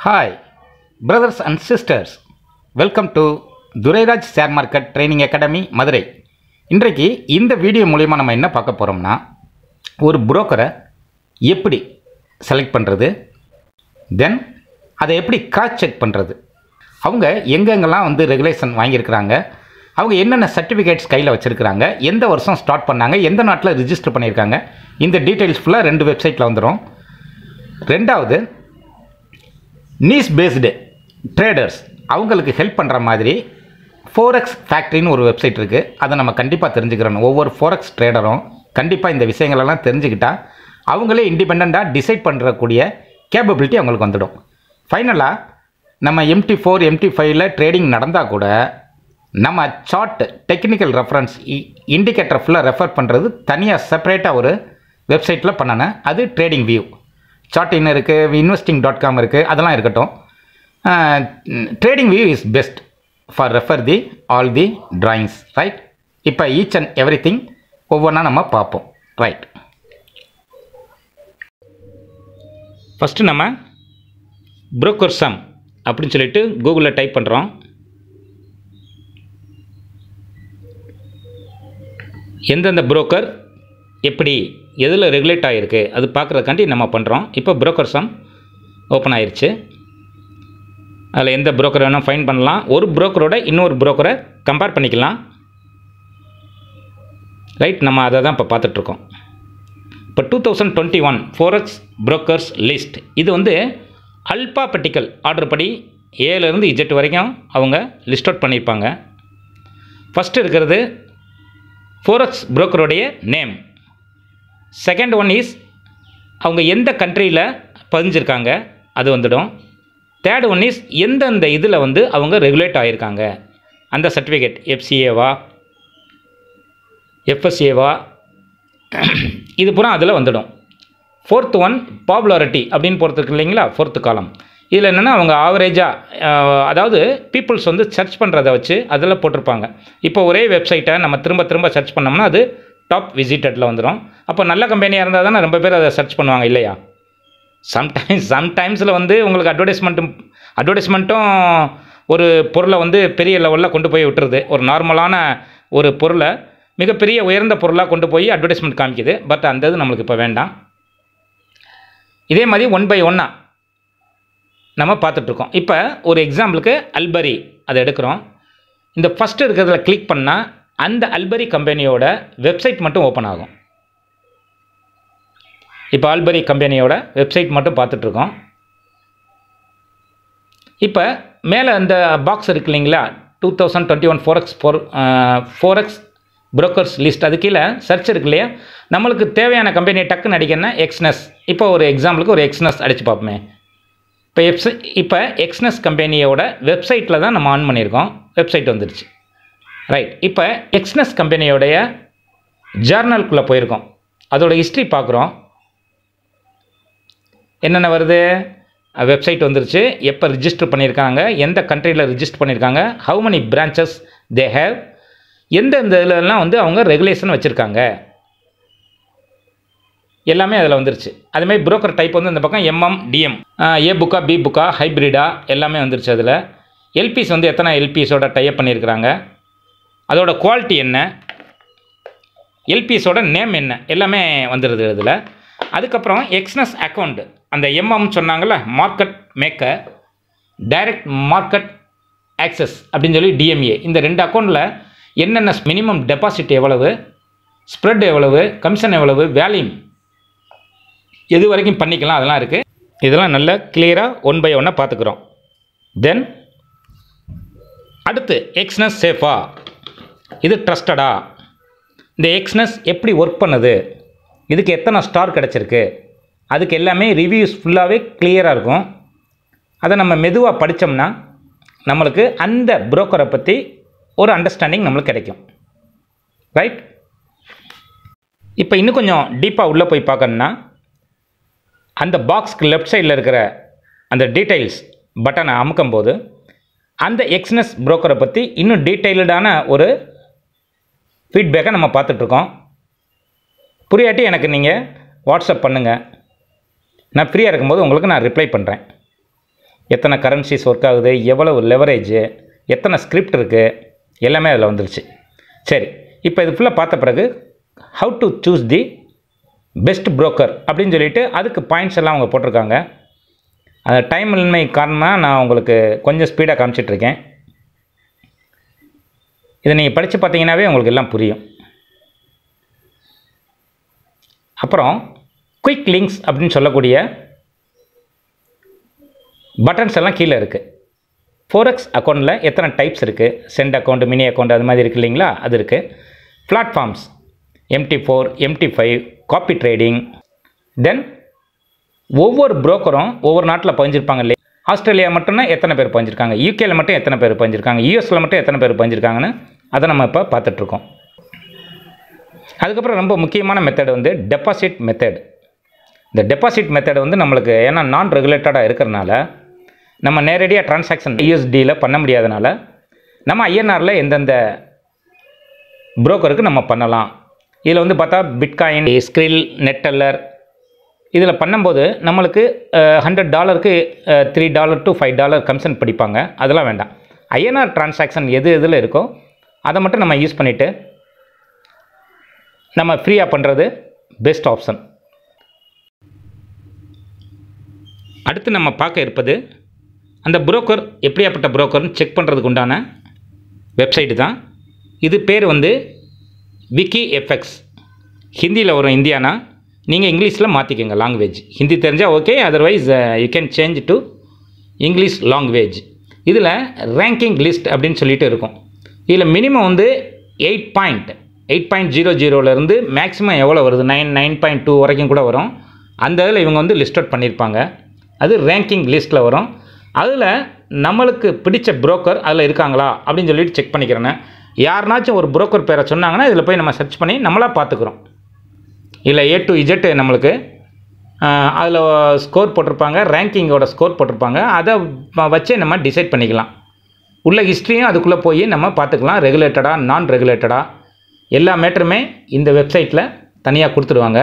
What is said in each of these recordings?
hi brothers and sisters welcome to Durairaj share market training academy Madurai இன்றைக்கு இந்த video மூலிமா நம்ம என்ன பார்க்க போகிறோம்னா ஒரு புரோக்கரை எப்படி செலக்ட் பண்ணுறது தென் அதை எப்படி கிராஸ் செக் பண்ணுறது அவங்க எங்கெங்கெல்லாம் வந்து ரெகுலேஷன் வாங்கியிருக்கிறாங்க அவங்க என்னென்ன சர்டிஃபிகேட்ஸ் கையில் வச்சுருக்கிறாங்க எந்த வருஷம் ஸ்டார்ட் பண்ணாங்க எந்த நாட்டில் ரிஜிஸ்டர் பண்ணியிருக்காங்க இந்த டீட்டெயில்ஸ் ஃபுல்லாக ரெண்டு வெப்சைட்டில் வந்துடும் ரெண்டாவது நீஸ் பேஸ்டு ட்ரேடர்ஸ் அவங்களுக்கு ஹெல்ப் பண்ணுற மாதிரி ஃபோரெக்ஸ் ஃபேக்ட்ரின்னு ஒரு வெப்சைட் இருக்குது அதை நம்ம கண்டிப்பாக தெரிஞ்சுக்கிறோம் ஒவ்வொரு ஃபோரெக்ஸ் ட்ரேடரும் கண்டிப்பாக இந்த விஷயங்களெல்லாம் தெரிஞ்சுக்கிட்டா அவங்களே இண்டிபெண்ட்டாக டிசைட் பண்ணுறக்கூடிய கேப்பபிலிட்டி அவங்களுக்கு வந்துடும் ஃபைனலாக நம்ம எம்டி ஃபோர் எம்டி ஃபைவ்ல ட்ரேடிங் நடந்தால் கூட நம்ம சார்ட் டெக்னிக்கல் ரெஃபரன்ஸ் இண்டிகேட்டர் ஃபுல்லாக ரெஃபர் பண்ணுறது தனியாக செப்பரேட்டாக ஒரு வெப்சைட்டில் பண்ணணும் அது ட்ரேடிங் வியூ சார்ட் இருக்குது இன்வெஸ்டிங் டாட் காம் இருக்குது அதெல்லாம் இருக்கட்டும் trading view is best for refer the all the drawings right இப்போ ஈச் அண்ட் எவ்ரி திங் ஒவ்வொன்றா நம்ம பார்ப்போம் ரைட் ஃபஸ்ட்டு நம்ம broker sum அப்படின்னு சொல்லிட்டு கூகுளில் டைப் பண்ணுறோம் எந்தெந்த புரோக்கர் எப்படி எதில் ரெகுலேட் ஆகிருக்கு அது பார்க்குறதுக்காண்டி நம்ம பண்ணுறோம் இப்போ broker sum ஓப்பன் ஆயிருச்சு அதில் எந்த புரோக்கர் வேணால் ஃபைன் பண்ணலாம் ஒரு புரோக்கரோட இன்னொரு புரோக்கரை கம்பேர் பண்ணிக்கலாம் ரைட் நம்ம அதை தான் இப்போ பார்த்துட்ருக்கோம் இப்போ two thousand twenty one forex brokers list இது வந்து அல்பாபெட்டிக்கல் ஆர்டர் படி ஏலேருந்து இஜெட் வரைக்கும் அவங்க லிஸ்ட் அவுட் பண்ணியிருப்பாங்க ஃபஸ்ட்டு இருக்கிறது ஃபோரெக்ஸ் புரோக்கருடைய நேம் செகண்ட் ஒன் இஸ் அவங்க எந்த கண்ட்ரியில் பதிஞ்சிருக்காங்க அது வந்துடும் தேர்ட் ஒன் இஸ் எந்தெந்த இதில் வந்து அவங்க ரெகுலேட் ஆகியிருக்காங்க அந்த சர்டிஃபிகேட் எஃப்சிஏவா எஃப்எஸ்ஏவா இது பூரா அதில் வந்துடும் ஃபோர்த் ஒன் பாப்புலாரிட்டி அப்படின்னு போகிறதுக்கு இல்லைங்களா ஃபோர்த்து காலம் இதில் என்னென்னா அவங்க ஆவரேஜாக அதாவது பீப்புள்ஸ் வந்து சர்ச் பண்ணுறத வச்சு அதில் போட்டிருப்பாங்க இப்போ ஒரே வெப்சைட்டை நம்ம திரும்ப திரும்ப சர்ச் பண்ணோம்னா அது டாப் விசிட்டடில் வந்துடும் அப்போ நல்ல கம்பெனியாக இருந்தால் தானே ரொம்ப பேர் அதை சர்ச் பண்ணுவாங்க இல்லையா சம்டைம்ஸ் சம்டைம்ஸில் வந்து உங்களுக்கு அட்வர்டைஸ்மெண்ட்டும் அட்வர்டைஸ்மெண்ட்டும் ஒரு பொருளை வந்து பெரிய லெவலில் கொண்டு போய் விட்டுருது ஒரு நார்மலான ஒரு பொருளை மிகப்பெரிய உயர்ந்த பொருளாக கொண்டு போய் அட்வர்டைஸ்மெண்ட் காமிக்குது பட் அந்த இது நம்மளுக்கு இப்போ வேண்டாம் இதே மாதிரி ஒன் பை ஒன்னாக நம்ம பார்த்துட்ருக்கோம் இப்போ ஒரு எக்ஸாம்பிளுக்கு அல்பரி அதை எடுக்கிறோம் இந்த ஃபஸ்ட்டு இருக்கிறதுல கிளிக் பண்ணால் அந்த அல்பரி கம்பெனியோட வெப்சைட் மட்டும் ஓப்பன் ஆகும் இப்போ ஆல்பரி கம்பெனியோட வெப்சைட் மட்டும் பார்த்துட்ருக்கோம் இப்போ மேலே அந்த பாக்ஸ் இருக்கு இல்லைங்களா two thousand twenty one forex four forex brokers list அது கீழே சர்ச் இருக்கு இல்லையா நம்மளுக்கு தேவையான கம்பெனியை டக்குன்னு அடிக்கணும்னா எக்ஸ்னஸ் இப்போ ஒரு எக்ஸாம்பிளுக்கு ஒரு எக்ஸ்னஸ் அடித்து பார்ப்போமே இப்போ எப்ஸ் இப்போ எக்ஸ்னஸ் கம்பெனியோட வெப்சைட்டில் தான் நம்ம ஆன் பண்ணியிருக்கோம் வெப்சைட் வந்துடுச்சு ரைட் இப்போ எக்ஸ்னஸ் கம்பெனியோடைய ஜர்னலுக்குள்ளே போயிருக்கோம் அதோட ஹிஸ்ட்ரி பார்க்குறோம் என்னென்ன வருது வெப்சைட் வந்துருச்சு எப்போ ரிஜிஸ்டர் பண்ணியிருக்காங்க எந்த கண்ட்ரியில் ரிஜிஸ்டர் பண்ணியிருக்காங்க how many branches they have எந்தெந்த இதுலலாம் வந்து அவங்க ரெகுலேஷன் வச்சுருக்காங்க எல்லாமே அதில் வந்துருச்சு அதுமாதிரி புரோக்கர் டைப் வந்து இந்த பக்கம் எம்எம் டிஎம் ஏ புக்கா பி புக்கா ஹைப்ரிடா எல்லாமே வந்துருச்சு அதில் எல்பிஸ் வந்து எத்தனை எல்பிஸோட டைப் பண்ணியிருக்கிறாங்க அதோட குவாலிட்டி என்ன எல்பிஸோட நேம் என்ன எல்லாமே வந்துடுது இதில் அதுக்கப்புறம் எக்ஸ்னஸ் அக்கௌண்ட் அந்த எம்எம் சொன்னாங்கள்ல market maker direct market access அப்படின்னு சொல்லி டிஎம்ஏ இந்த ரெண்டு அக்கௌண்ட்டில் என்னென்ன மினிமம் டெபாசிட் எவ்வளவு ஸ்ப்ரெட் எவ்வளவு கமிஷன் எவ்வளவு வேல்யூம் எது வரைக்கும் பண்ணிக்கலாம் அதெல்லாம் இருக்குது இதெல்லாம் நல்ல கிளியராக ஒன் பை ஒன்னாக பார்த்துக்குறோம் தென் அடுத்து எக்ஸ்னஸ் சேஃபா இது ட்ரஸ்டடா இந்த எக்ஸ்னஸ் எப்படி ஒர்க் பண்ணுது இதுக்கு எத்தனை ஸ்டார் கிடச்சிருக்கு அதுக்கு எல்லாமே ரிவ்யூஸ் ஃபுல்லாகவே கிளியராக இருக்கும் அதை நம்ம மெதுவாக படித்தோம்னா நம்மளுக்கு அந்த புரோக்கரை பற்றி ஒரு அண்டர்ஸ்டாண்டிங் நம்மளுக்கு கிடைக்கும் ரைட் இப்போ இன்னும் கொஞ்சம் டீப்பாக உள்ளே போய் பார்க்கணுன்னா அந்த பாக்ஸ்க்கு லெஃப்ட் சைடில் இருக்கிற அந்த டீட்டெயில்ஸ் பட்டனை அமுக்கும்போது அந்த எக்ஸ்னஸ் புரோக்கரை பற்றி இன்னும் டீட்டெயில்டான ஒரு ஃபீட்பேக்கை நம்ம பார்த்துட்ருக்கோம் புரியாட்டி எனக்கு நீங்கள் வாட்ஸ்அப் பண்ணுங்கள் நான் ஃப்ரீயாக இருக்கும்போது உங்களுக்கு நான் ரிப்ளை பண்ணுறேன் எத்தனை கரன்சிஸ் ஒர்க் ஆகுது எவ்வளவு லெவரேஜ் எத்தனை ஸ்கிரிப்ட் இருக்குது எல்லாமே அதில் வந்துருச்சு சரி இப்போ இது ஃபுல்லாக பார்த்த பிறகு how to choose the best broker அப்படின்னு சொல்லிட்டு அதுக்கு பாயிண்ட்ஸ் எல்லாம் அவங்க போட்டிருக்காங்க அந்த டைம் இன்மை காரணமாக நான் உங்களுக்கு கொஞ்சம் ஸ்பீடாக காமிச்சிட்ருக்கேன் இதை நீங்கள் படித்து பார்த்தீங்கன்னாவே உங்களுக்கு எல்லாம் புரியும் அப்புறம் குயிக் லிங்க்ஸ் அப்படின்னு சொல்லக்கூடிய பட்டன்ஸ் எல்லாம் கீழே இருக்குது ஃபோரெக்ஸ் அக்கௌண்ட்டில் எத்தனை டைப்ஸ் இருக்குது சென்ட் அக்கௌண்ட் மினி அக்கௌண்ட் அது மாதிரி இருக்குது இல்லைங்களா அது இருக்குது platforms MT four MT five copy trading then ஒவ்வொரு புரோக்கரும் ஒவ்வொரு நாட்டில் பதிஞ்சிருப்பாங்க இல்லையா ஆஸ்திரேலியா மட்டும்னா எத்தனை பேர் பதிஞ்சிருக்காங்க யூகேல மட்டும் எத்தனை பேர் பதிஞ்சிருக்காங்க யூஎஸில் மட்டும் எத்தனை பேர் பதிஞ்சிருக்காங்கன்னு அதை நம்ம இப்போ பார்த்துட்ருக்கோம் அதுக்கப்புறம் ரொம்ப முக்கியமான மெத்தட் வந்து டெபாசிட் மெத்தட் இந்த டெபாசிட் மெத்தட் வந்து நம்மளுக்கு ஏன்னா நான் ரெகுலேட்டடாக இருக்கிறனால நம்ம நேரடியாக டிரான்சாக்ஷன் யூஎஸ்டியில் பண்ண முடியாதனால நம்ம ஐஎன்ஆரில் எந்தெந்த புரோக்கருக்கு நம்ம பண்ணலாம் இதில் வந்து பார்த்தா பிட்காயின் ஸ்க்ரில் நெட்டல்லர் இதில் பண்ணும்போது நம்மளுக்கு ஹண்ட்ரட் டாலருக்கு three dollar to five dollar commission படிப்பாங்க அதெல்லாம் வேண்டாம் ஐஎன்ஆர் டிரான்சாக்ஷன் எது எதில் இருக்கோ அதை மட்டும் நம்ம யூஸ் பண்ணிவிட்டு நம்ம ஃப்ரீயாக பண்ணுறது பெஸ்ட் ஆப்ஷன் அடுத்து நம்ம பார்க்க இருப்பது அந்த புரோக்கர் எப்படியாப்பட்ட புரோக்கர்னு செக் பண்ணுறதுக்கு உண்டான வெப்சைட்டு தான் இது பேர் வந்து விக்கி எஃப்எக்ஸ் ஹிந்தியில் வரும் இந்தியானா நீங்கள் இங்கிலீஷில் மாற்றிக்கோங்க லாங்குவேஜ் ஹிந்தி தெரிஞ்சால் okay otherwise you can change to English language இதில் ரேங்கிங் லிஸ்ட் அப்படின்னு சொல்லிட்டு இருக்கும் இதில் மினிமம் வந்து eight point eight point zero ஜீரோலேருந்து மேக்ஸிமம் எவ்வளோ வருது நைன் நைன் பாயிண்ட் டூ வரைக்கும் கூட வரும் அந்த இதில் இவங்க வந்து லிஸ்ட் அவுட் பண்ணியிருப்பாங்க அது ரேங்கிங் லிஸ்ட்டில் வரும் அதில் நம்மளுக்கு பிடிச்ச புரோக்கர் அதில் இருக்காங்களா அப்படின்னு சொல்லிட்டு செக் பண்ணிக்கிறேன்னு யாருனாச்சும் ஒரு புரோக்கர் பேரை சொன்னாங்கன்னா இதில் போய் நம்ம சர்ச் பண்ணி நம்மளாக பார்த்துக்குறோம் இல்லை ஏ டு இஜெட் நம்மளுக்கு அதில் ஸ்கோர் போட்டிருப்பாங்க ரேங்கிங்கோட ஸ்கோர் போட்டிருப்பாங்க அதை வ- வச்சே நம்ம டிசைட் பண்ணிக்கலாம் உள்ள ஹிஸ்ட்ரியும் அதுக்குள்ளே போய் நம்ம பார்த்துக்கலாம் ரெகுலேட்டடாக நான் ரெகுலேட்டடாக எல்லா மேட்டருமே இந்த வெப்சைட்டில் தனியாக கொடுத்துருவாங்க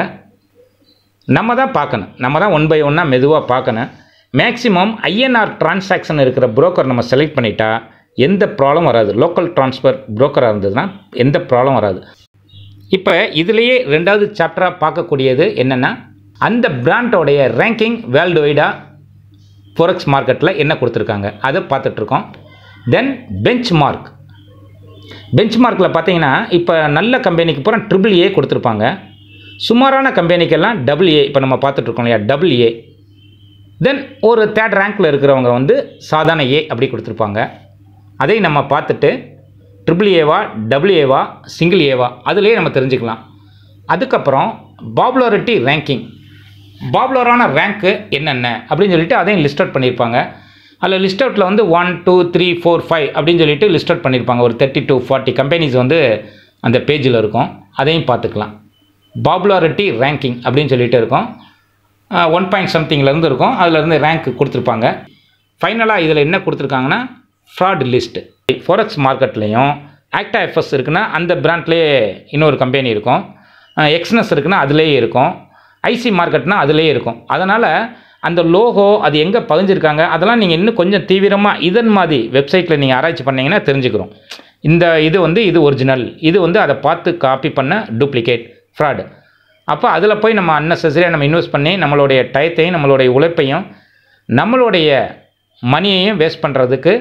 நம்ம தான் பார்க்கணும் நம்ம தான் ஒன் பை ஒன்னாக மெதுவாக பார்க்கணும் மேக்ஸிமம் ஐஎன்ஆர் டிரான்சாக்ஷன் இருக்கிற புரோக்கர் நம்ம செலக்ட் பண்ணிட்டா எந்த ப்ராப்ளம் வராது லோக்கல் ட்ரான்ஸ்ஃபர் புரோக்கராக இருந்ததுன்னா எந்த ப்ராப்ளம் வராது இப்போ இதுலேயே ரெண்டாவது சாப்டராக பார்க்கக்கூடியது என்னென்னா அந்த பிராண்டோடைய ரேங்கிங் வேர்ல்டு வைடாக ஃபோரெக்ஸ் மார்க்கெட்டில் என்ன கொடுத்துருக்காங்க அதை பார்த்துட்ருக்கோம் தென் பெஞ்ச் மார்க் பெஞ்ச் மார்க்கில் பார்த்தீங்கன்னா இப்போ நல்ல கம்பெனிக்கு பூரா ட்ரிபிள் ஏ கொடுத்துருப்பாங்க சுமாரான கம்பெனிக்கெல்லாம் டபுள் ஏ இப்போ நம்ம பார்த்துட்ருக்கோம் இல்லையா டபுள் ஏ தென் ஒரு தேர்ட் ரேங்க்கில் இருக்கிறவங்க வந்து சாதாரண ஏ அப்படி கொடுத்துருப்பாங்க அதை நம்ம பார்த்துட்டு ட்ரிபிள் ஏவா டபுள் ஏவா சிங்கிள் ஏவா அதுலேயே நம்ம தெரிஞ்சுக்கலாம் அதுக்கப்புறம் பாப்புலாரிட்டி ரேங்கிங் பாப்புலரான ரேங்க்கு என்னென்ன அப்படின்னு சொல்லிட்டு அதையும் லிஸ்ட் அவுட் பண்ணியிருப்பாங்க அதில் லிஸ்ட் அவுட்டில் வந்து one two three four five அப்படின்னு சொல்லிட்டு லிஸ்ட் அவுட் பண்ணியிருப்பாங்க ஒரு தேர்ட்டி டு ஃபார்ட்டி கம்பெனிஸ் வந்து அந்த பேஜில் இருக்கும் அதையும் பார்த்துக்கலாம் பாப்புலாரிட்டி ரேங்கிங் அப்படின்னு சொல்லிட்டு இருக்கும் ஒன் பாயிண்ட் சம்திங்லேருந்து இருக்கும் அதுலேருந்து ரேங்க் கொடுத்துருப்பாங்க ஃபைனலாக இதில் என்ன கொடுத்துருக்காங்கன்னா ஃப்ராட் லிஸ்ட்டு ஃபோரெக்ஸ் மார்க்கெட்லேயும் ஆக்டா எஃப்எஸ் இருக்குன்னா அந்த பிராண்ட்லேயே இன்னொரு கம்பெனி இருக்கும் எக்ஸ்னஸ் இருக்குன்னா அதுலேயே இருக்கும் ஐசி மார்க்கெட்னா அதுலேயே இருக்கும் அதனால் அந்த லோகோ அது எங்கே பதிஞ்சிருக்காங்க அதெல்லாம் நீங்கள் இன்னும் கொஞ்சம் தீவிரமாக இதன் மாதிரி வெப்சைட்டில் நீங்கள் ஆராய்ச்சி பண்ணீங்கன்னா தெரிஞ்சுக்கிறோம் இந்த இது வந்து இது ஒரிஜினல் இது வந்து அதை பார்த்து காப்பி பண்ண டூப்ளிகேட் ஃப்ராடு அப்போ அதில் போய் நம்ம அன்னெசரியாக நம்ம இன்வெஸ்ட் பண்ணி நம்மளுடைய டயத்தையும் நம்மளுடைய உழைப்பையும் நம்மளுடைய மணியையும் வேஸ்ட் பண்ணுறதுக்கு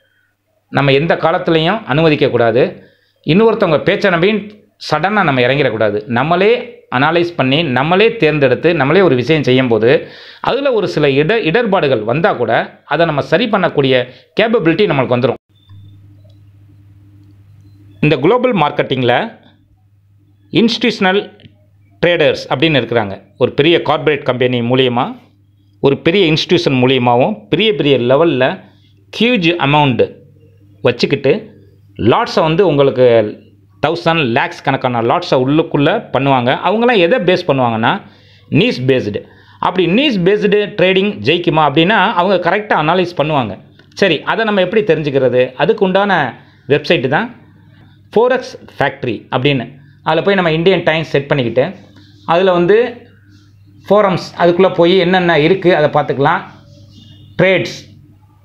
நம்ம எந்த காலத்துலேயும் அனுமதிக்கக்கூடாது இன்னொருத்தவங்க பேச்சை நம்பியும் சடனாக நம்ம இறங்கிடக்கூடாது நம்மளே அனலைஸ் பண்ணி நம்மளே தேர்ந்தெடுத்து நம்மளே ஒரு விஷயம் செய்யும்போது அதில் ஒரு சில இட இடர்பாடுகள் வந்தால் கூட அதை நம்ம சரி பண்ணக்கூடிய கேப்பபிலிட்டி நம்மளுக்கு வந்துடும் இந்த குளோபல் மார்க்கெட்டிங்கில் இன்ஸ்டியூஷனல் ட்ரேடர்ஸ் அப்படின்னு இருக்கிறாங்க ஒரு பெரிய கார்ப்பரேட் கம்பெனி மூலியமாக ஒரு பெரிய இன்ஸ்டியூஷன் மூலியமாகவும் பெரிய பெரிய லெவலில் ஹியூஜ் அமௌண்ட்டு வச்சுக்கிட்டு லாட்ஸை வந்து உங்களுக்கு தௌசண்ட் லேக்ஸ் கணக்கான லாட்ஸை உள்ளுக்குள்ளே பண்ணுவாங்க அவங்களாம் எதை பேஸ் பண்ணுவாங்கன்னா நீஸ் பேஸ்டு அப்படி நீஸ் பேஸ்டு ட்ரேடிங் ஜெயிக்குமா அப்படின்னா அவங்க கரெக்டாக அனலைஸ் பண்ணுவாங்க சரி அதை நம்ம எப்படி தெரிஞ்சுக்கிறது அதுக்கு உண்டான வெப்சைட்டு தான் ஃபோரெக்ஸ் ஃபேக்ட்ரி அப்படின்னு அதில் போய் நம்ம இந்தியன் டைம் செட் பண்ணிக்கிட்டு அதில் வந்து ஃபோரம்ஸ் அதுக்குள்ளே போய் என்னென்ன இருக்குது அதை பார்த்துக்கலாம் trades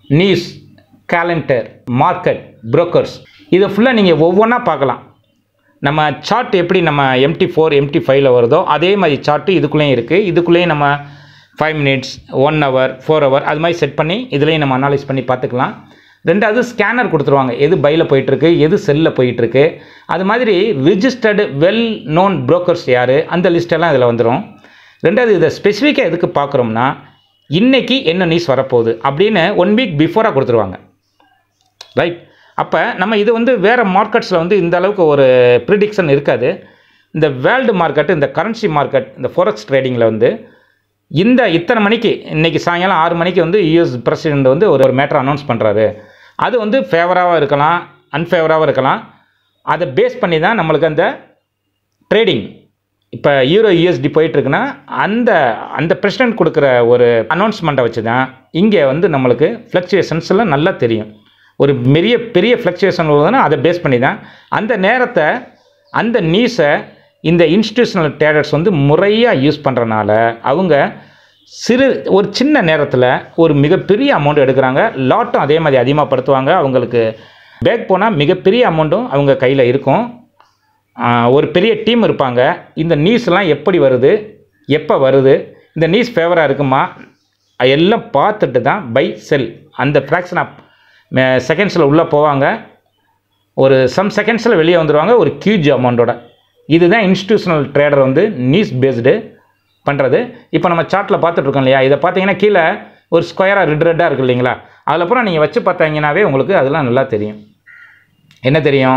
news calendar market brokers இதை ஃபுல்லாக நீங்கள் ஒவ்வொன்றா பார்க்கலாம் நம்ம சார்ட் எப்படி நம்ம எம்டி ஃபோர் எம்டி ஃபைவ்ல வருதோ அதே மாதிரி சார்ட்டு இதுக்குள்ளேயும் இருக்குது இதுக்குள்ளேயும் நம்ம five minutes one hour four hour அது மாதிரி செட் பண்ணி இதுலேயும் நம்ம அனாலிஸ் பண்ணி பார்த்துக்கலாம் ரெண்டாவது ஸ்கேனர் கொடுத்துருவாங்க எது பையில் போயிட்டுருக்கு எது செல்லில் போயிட்டுருக்கு அது மாதிரி ரிஜிஸ்டர்டு வெல் நோன் புரோக்கர்ஸ் யார் அந்த லிஸ்ட்டெல்லாம் இதில் வந்துடும் ரெண்டாவது இதை ஸ்பெசிஃபிக்காக எதுக்கு பார்க்குறோம்னா இன்றைக்கி என்ன நியூஸ் வரப்போகுது அப்படின்னு ஒன் வீக் பிஃபோராக கொடுத்துருவாங்க ரைட் அப்போ நம்ம இது வந்து வேறு மார்க்கெட்ஸில் வந்து இந்த அளவுக்கு ஒரு ப்ரிடிக்ஷன் இருக்காது இந்த வேர்ல்டு மார்க்கெட் இந்த கரன்சி மார்க்கெட் இந்த ஃபோரெக்ஸ் ட்ரேடிங்கில் வந்து இந்த இத்தனை மணிக்கு இன்றைக்கி சாயங்காலம் ஆறு மணிக்கு வந்து யூஎஸ் பிரசிடெண்ட் வந்து ஒரு ஒரு மேட்டர் அனௌன்ஸ் பண்ணுறாரு அது வந்து ஃபேவராகவும் இருக்கலாம் அன்ஃபேவராகவும் இருக்கலாம் அதை பேஸ் பண்ணி தான் நம்மளுக்கு அந்த ட்ரேடிங் இப்போ யூரோ யூஎஸ்டி போயிட்டுருக்குன்னா அந்த அந்த பிரசிடென்ட் கொடுக்குற ஒரு அனௌன்ஸ்மெண்ட்டை வச்சு தான் இங்கே வந்து நம்மளுக்கு ஃப்ளக்சுவேஷன்ஸ் எல்லாம் நல்லா தெரியும் ஒரு பெரிய பெரிய ஃப்ளக்சுவேஷன் வருதுன்னா அதை பேஸ் பண்ணி தான் அந்த நேரத்தை அந்த நியூஸை இந்த இன்ஸ்டியூஷனல் ட்ரேடர்ஸ் வந்து முறையாக யூஸ் பண்ணுறனால அவங்க சிறு ஒரு சின்ன நேரத்தில் ஒரு மிகப்பெரிய அமௌண்ட் எடுக்கிறாங்க லாட்டும் அதே மாதிரி அதிகமாகப்படுத்துவாங்க அவங்களுக்கு பேக் போனால் மிகப்பெரிய அமௌண்ட்டும் அவங்க கையில் இருக்கும் ஆஹ் ஒரு பெரிய டீம் இருப்பாங்க இந்த நியூஸ்லாம் எப்படி வருது எப்போ வருது இந்த நியூஸ் ஃபேவராக இருக்குமா எல்லாம் பார்த்துட்டு தான் பை செல் அந்த ஃப்ராக்ஷன் ஆஃப் செகண்ட்ஸில் உள்ளே போவாங்க ஒரு சம் செகண்ட்ஸில் வெளியே வந்துடுவாங்க ஒரு கியூஜ் அமௌண்ட்டோட இதுதான் இன்ஸ்டியூஷனல் ட்ரேடர் வந்து நியூஸ் பேஸ்டு பண்ணுறது இப்போ நம்ம சார்ட்டில் பார்த்துட்ருக்கோம் இல்லையா இதை பார்த்தீங்கன்னா கீழே ஒரு ஸ்கொயராக ரெட் ரெட்டாக இருக்குது இல்லைங்களா அதில் அப்புறம் நீங்கள் வச்சு பார்த்தீங்கன்னாவே உங்களுக்கு அதெல்லாம் நல்லா தெரியும் என்ன தெரியும்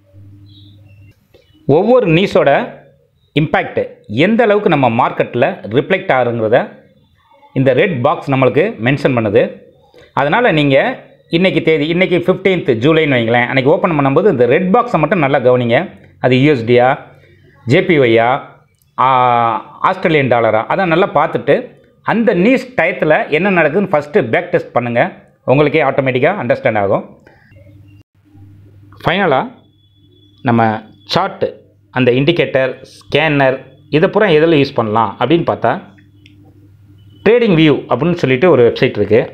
ஒவ்வொரு நியூஸோட இம்பேக்ட் எந்த அளவுக்கு நம்ம மார்க்கெட்டில் ரிஃப்ளெக்ட் ஆகுங்கிறத இந்த ரெட் பாக்ஸ் நம்மளுக்கு மென்ஷன் பண்ணுது அதனால் நீங்கள் இன்றைக்கி தேதி இன்றைக்கி 15th ஜூலைன்னு வைங்களேன் அன்றைக்கி ஓப்பன் பண்ணும்போது இந்த ரெட் பாக்ஸை மட்டும் நல்லா கவனிங்க அது யூஎஸ்டியா ஜேபிஒய்யா ஆஸ்திரேலியன் டாலரா அதை நல்லா பார்த்துட்டு அந்த நியூஸ் டயத்தில் என்ன நடக்குதுன்னு ஃபஸ்ட்டு பேக் டெஸ்ட் பண்ணுங்கள் உங்களுக்கே ஆட்டோமேட்டிக்காக அண்டர்ஸ்டாண்ட் ஆகும் ஃபைனலாக நம்ம சார்ட்டு அந்த இண்டிகேட்டர் ஸ்கேனர் இதை பூரா எதில் யூஸ் பண்ணலாம் அப்படின்னு பார்த்தா ட்ரேடிங் வியூ அப்படின்னு சொல்லிட்டு ஒரு வெப்சைட் இருக்குது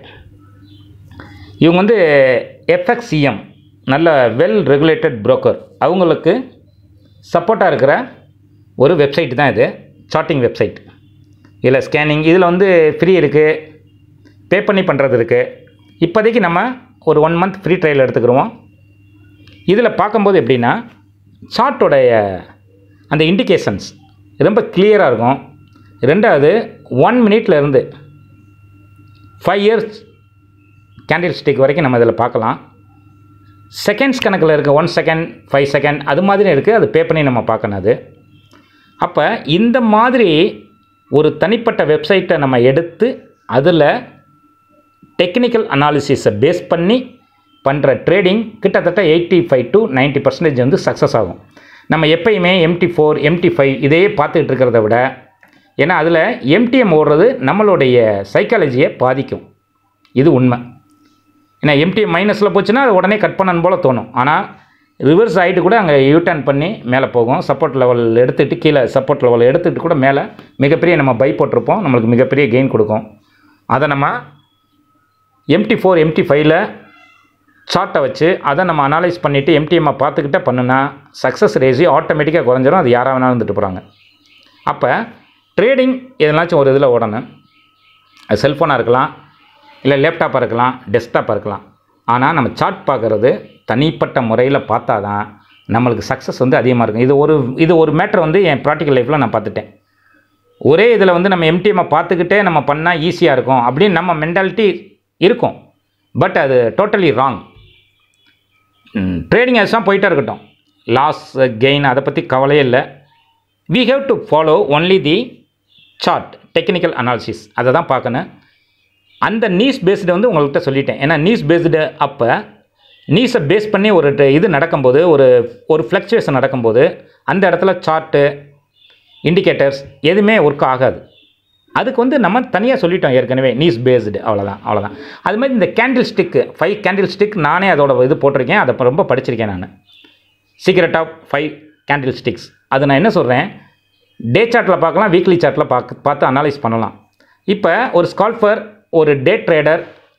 இவங்க வந்து எஃப்எக்ஸ்சிஎம் நல்ல வெல் ரெகுலேட்டட் புரோக்கர் அவங்களுக்கு சப்போர்ட்டாக இருக்கிற ஒரு வெப்சைட் தான் இது சார்ட்டிங் வெப்சைட் இதில் ஸ்கேனிங் இதில் வந்து ஃப்ரீ இருக்குது பே பண்ணி பண்ணுறது இருக்குது இப்போதைக்கு நம்ம ஒரு ஒன் மந்த் ஃப்ரீ ட்ரையல் எடுத்துக்கிடுவோம் இதில் பார்க்கும்போது எப்படின்னா சார்ட்டோடைய அந்த இண்டிகேஷன்ஸ் ரொம்ப கிளியராக இருக்கும் ரெண்டாவது ஒன் மினிட்ல இருந்து ஃபைவ் இயர்ஸ் கேண்டில் ஸ்டிக் வரைக்கும் நம்ம இதில் பார்க்கலாம் செகண்ட்ஸ் கணக்கில் இருக்குது ஒன் செகண்ட் ஃபைவ் செகண்ட் அது மாதிரி இருக்குது அது பே பண்ணி நம்ம பார்க்கணும் அது அப்போ இந்த மாதிரி ஒரு தனிப்பட்ட வெப்சைட்டை நம்ம எடுத்து அதில் டெக்னிக்கல் அனாலிசிஸை பேஸ் பண்ணி பண்ணுற ட்ரேடிங் கிட்டத்தட்ட eighty five to ninety percentage வந்து சக்ஸஸ் ஆகும் நம்ம எப்பயுமே எம்டி ஃபோர் எம்டி ஃபைவ் இதையே பார்த்துக்கிட்டு இருக்கிறத விட ஏன்னா அதில் எம்டிஎம் ஓடுறது நம்மளுடைய சைக்காலஜியை பாதிக்கும் இது உண்மை ஏன்னா எம்டிஎம் மைனஸில் போச்சுன்னா அது உடனே கட் பண்ணணும் போல் தோணும் ஆனால் ரிவர்ஸ் ஆகிட்டு கூட அங்கே யூட்டர்ன் பண்ணி மேலே போகும் சப்போர்ட் லெவல் எடுத்துகிட்டு கீழே சப்போர்ட் லெவல் எடுத்துகிட்டு கூட மேலே மிகப்பெரிய நம்ம பை போட்டிருப்போம் நம்மளுக்கு மிகப்பெரிய கெயின் கொடுக்கும் அதை நம்ம எம்டி ஃபோர் எம்டி ஃபைவ்ல சார்ட்டை வச்சு அதை நம்ம அனலைஸ் பண்ணிவிட்டு எம்டிஎம்மை பார்த்துக்கிட்டே பண்ணுனா சக்ஸஸ் ரேஷியோ ஆட்டோமேட்டிக்காக குறைஞ்சிரும் அது யாராக வேணாலும் இருந்துட்டு போகிறாங்க அப்போ ட்ரேடிங் எதனாச்சும் ஒரு இதில் ஓடணும் அது செல்ஃபோனாக இருக்கலாம் இல்லை லேப்டாப்பாக இருக்கலாம் டெஸ்க்டாப்பாக இருக்கலாம் ஆனால் நம்ம சார்ட் பார்க்குறது தனிப்பட்ட முறையில் பார்த்தா தான் நம்மளுக்கு சக்ஸஸ் வந்து அதிகமாக இருக்கும் இது ஒரு இது ஒரு மேட்ரு வந்து என் ப்ராக்டிக்கல் லைஃப்பில் நான் பார்த்துட்டேன் ஒரே இதில் வந்து நம்ம எம்டிஎம்மை பார்த்துக்கிட்டே நம்ம பண்ணால் ஈஸியாக இருக்கும் அப்படின்னு நம்ம மென்டாலிட்டி இருக்கும் பட் அது டோட்டலி ராங் ட்ரேடிங் தான் போயிட்டே இருக்கட்டும் லாஸ் கெயின் அதை பற்றி கவலையே இல்லை we have to follow only the chart technical analysis அதை தான் பார்க்கணும் அந்த நியூஸ் பேஸ்டு வந்து உங்கள்கிட்ட சொல்லிட்டேன் ஏன்னா நியூஸ் பேஸ்டு அப்போ நியூஸை பேஸ் பண்ணி ஒரு ட- இது நடக்கும்போது ஒரு ஒரு ஃப்ளக்சுவேஷன் நடக்கும்போது அந்த இடத்துல சார்ட்டு இண்டிகேட்டர்ஸ் எதுவுமே ஒர்க் ஆகாது அதுக்கு வந்து நம்ம தனியாக சொல்லிட்டோம் ஏற்கனவே நியூஸ் பேஸ்டு அவ்வளோதான் அவ்வளோதான் அது மாதிரி இந்த candlestick five candlestick நானே அதோட இது போட்டிருக்கேன் அதை இப்ப ரொம்ப படிச்சிருக்கேன் நான் secret of five candlesticks அது நான் என்ன சொல்கிறேன் டே சார்ட்டில் பார்க்கலாம் வீக்லி சார்ட்டில் பார்க்க பார்த்து அனலைஸ் பண்ணலாம் இப்போ ஒரு ஸ்கால்ஃபர் ஒரு டே ட்ரேடர்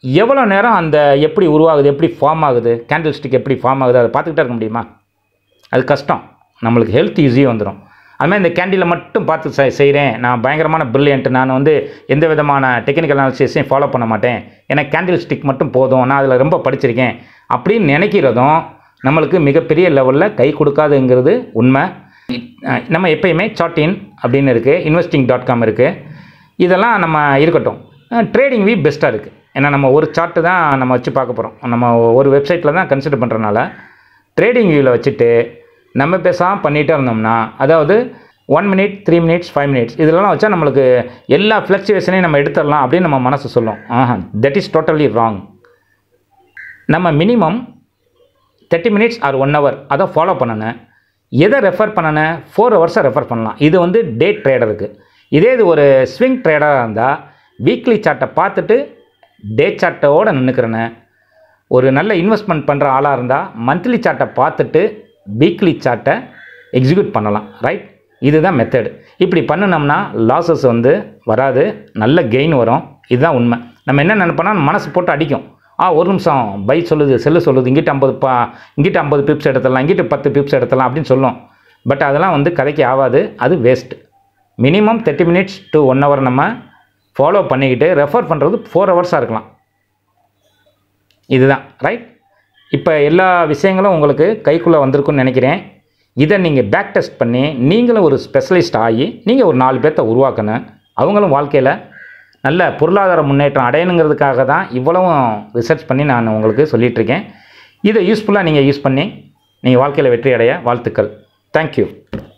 எவ்வளோ நேரம் அந்த எப்படி உருவாகுது எப்படி ஃபார்ம் ஆகுது கேண்டில் ஸ்டிக் எப்படி ஃபார்ம் ஆகுது அதை பார்த்துக்கிட்டே இருக்க முடியுமா அது கஷ்டம் நம்மளுக்கு ஹெல்த் ஈஸியாக வந்துடும் அதுமாதிரி இந்த கேண்டிலை மட்டும் பார்த்து செ செய்கிறேன் நான் பயங்கரமான ப்ரில்லியன்ட் நான் வந்து எந்த விதமான டெக்னிக்கல் அனாலிசிஸையும் ஃபாலோ பண்ண மாட்டேன் எனக்கு கேண்டில் ஸ்டிக் மட்டும் போதும் நான் அதில் ரொம்ப படிச்சிருக்கேன் அப்படின்னு நினைக்கிறதும் நம்மளுக்கு மிகப்பெரிய லெவலில் கை கொடுக்காதுங்கிறது உண்மை அஹ் நம்ம எப்பயுமே சார்டின் அப்படின்னு இருக்குது இன்வெஸ்டிங் டாட் காம் இருக்குது இதெல்லாம் நம்ம இருக்கட்டும் ட்ரேடிங் வி பெஸ்ட்டாக இருக்குது ஏன்னா நம்ம ஒரு சார்ட்டு தான் நம்ம வச்சு பார்க்க போகிறோம் நம்ம ஒரு வெப்சைட்டில் தான் கன்சிடர் பண்ணுறனால ட்ரேடிங் வியூவில் வச்சுட்டு நம்ம பேசாமல் பண்ணிகிட்டே இருந்தோம்னா அதாவது one minute three minutes five minutes இதெல்லாம் வச்சா நம்மளுக்கு எல்லா ஃப்ளக்சுவேஷனையும் நம்ம எடுத்துடலாம் அப்படின்னு நம்ம மனசு சொல்லும் aha that is totally wrong நம்ம minimum thirty minutes or one hour அதை ஃபாலோ பண்ணணும் எதை ரெஃபர் பண்ணணும் ஃபோர் ஹவர்ஸை ரெஃபர் பண்ணலாம் இது வந்து டே ட்ரேடருக்கு இதே இது ஒரு ஸ்விங் ட்ரேடராக இருந்தால் வீக்லி சார்ட்டை பார்த்துட்டு டே சார்ட்டோடு நின்றுக்கிறேன்னு ஒரு நல்ல இன்வெஸ்ட்மெண்ட் பண்ணுற ஆளாக இருந்தால் மந்த்லி சார்ட்டை பார்த்துட்டு வீக்லி சார்ட்டை எக்ஸிக்யூட் பண்ணலாம் ரைட் இதுதான் மெத்தடு இப்படி பண்ணினோம்னா லாஸஸ் வந்து வராது நல்ல கெயின் வரும் இதுதான் உண்மை நம்ம என்ன நினைப்போம்னா மனசு போட்டு அடிக்கும் ஆ ஒரு நிமிஷம் பை சொல்லுது செல்லு சொல்லுது இங்கிட்ட ஐம்பது பா இங்கிட்ட ஐம்பது பிப்ஸ் எடுத்துடலாம் இங்கிட்ட பத்து பிப்ஸ் எடுத்துடலாம் அப்படின்னு சொல்லும் பட் அதெல்லாம் வந்து கதைக்கு ஆகாது அது waste minimum thirty minutes to one hour நம்ம ஃபாலோ பண்ணிக்கிட்டு ரெஃபர் பண்ணுறது ஃபோர் ஹவர்ஸாக இருக்கலாம் இதுதான் ரைட் இப்போ எல்லா விஷயங்களும் உங்களுக்கு கைக்குள்ளே வந்திருக்குன்னு நினைக்கிறேன் இதை நீங்கள் பேக் டெஸ்ட் பண்ணி நீங்களும் ஒரு ஸ்பெஷலிஸ்ட் ஆகி நீங்கள் ஒரு நாலு பேர்த்த உருவாக்கணும் அவங்களும் வாழ்க்கையில் நல்ல பொருளாதார முன்னேற்றம் அடையணுங்கிறதுக்காக தான் இவ்வளவும் ரிசர்ச் பண்ணி நான் உங்களுக்கு சொல்லிகிட்ருக்கேன் இதை யூஸ்ஃபுல்லாக நீங்கள் யூஸ் பண்ணி நீங்கள் வாழ்க்கையில் வெற்றி அடைய வாழ்த்துக்கள் தேங்க்யூ